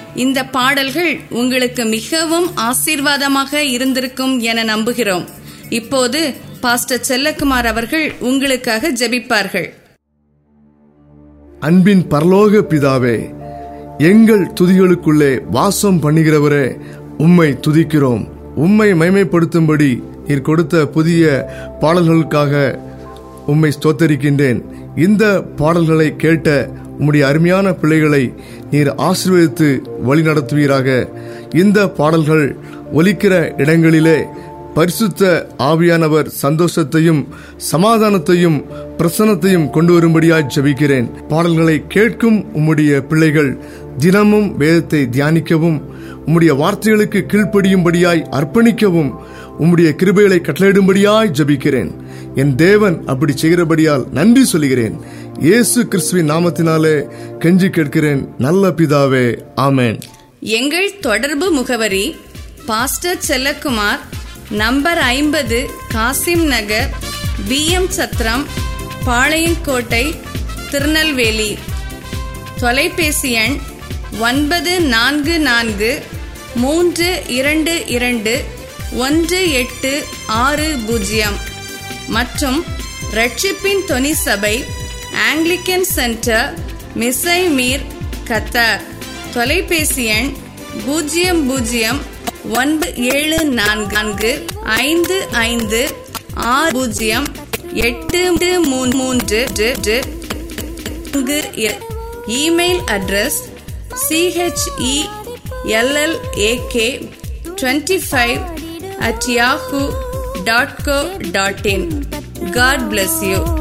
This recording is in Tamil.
இந்த பாடல்கள் உங்களுக்கு மிகவும் ஆசீர்வாதமாக இருந்திருக்கும் என நம்புகிறோம் இப்போது பாஸ்டர் செல்லக்குமார் அவர்கள் உங்களுக்காக ஜெபிப்பார்கள் அன்பின் பரலோக பிதாவே எங்கள் துதிகளுக்குள்ளே வாசம் பண்ணுகிறவரே உம்மை துதிக்கிறோம் உம்மை மைமைப்படுத்தும்படி நீர் கொடுத்த புதிய பாடல்களுக்காக உம்மை ஸ்தோத்தரிக்கின்றேன் இந்த பாடல்களை கேட்ட உம்முடைய அருமையான பிள்ளைகளை நீர் ஆசீர்வதித்து வழிநடத்துவீராக இந்த பாடல்கள் ஒலிக்கிற இடங்களிலே பரிசுத்த ஆவியானவர் சந்தோஷத்தையும் சமாதானத்தையும் பிரசன்னத்தையும் கொண்டு வரும்படியாய் ஜெபிக்கிறேன் பாடல்களை கேட்கும் உம்முடைய பிள்ளைகள் தினமும் வேதத்தை தியானிக்கவும் உம்முடைய வார்த்தைகளுக்கு கீழ்ப்படியும்படியாய் அர்ப்பணிக்கவும் உம்முடைய கிருபைகளை கட்டளையிடும்படியாய் ஜெபிக்கிறேன் என் தேவன் அப்படி செய்கிறபடியால் நன்றி சொல்கிறேன் இயேசு கிறிஸ்துவின் நாமத்தினாலே கெஞ்சி கேட்கிறேன் நல்ல பிதாவே ஆமென் எங்கள் தொடர்பு முகவரி பாஸ்டர் செல்லக்குமார் நம்பர் ஐம்பது காசிம் நகர் பிஎம் சத்திரம் பாளையங்கோட்டை திருநெல்வேலி தொலைபேசி எண் ஒன்பது நான்கு நான்கு மூன்று இரண்டு இரண்டு ஒன்று எட்டு ஆறு பூஜ்ஜியம் மற்றும் ரட்சிப்பின் தொனி சபை ஆங்கிலிக்கன் சென்டர் மிசை மீர் கத்தார் தொலைபேசி எண் பூஜ்ஜியம் பூஜ்ஜியம் ஒன்பது ஏழு நான்கு நான்கு ஐந்து ஐந்து ஆறு பூஜ்ஜியம் எட்டு மூன்று மூன்று நான்கு இர- email address C H E L L A K twenty five at yahoo dot co dot in God plus you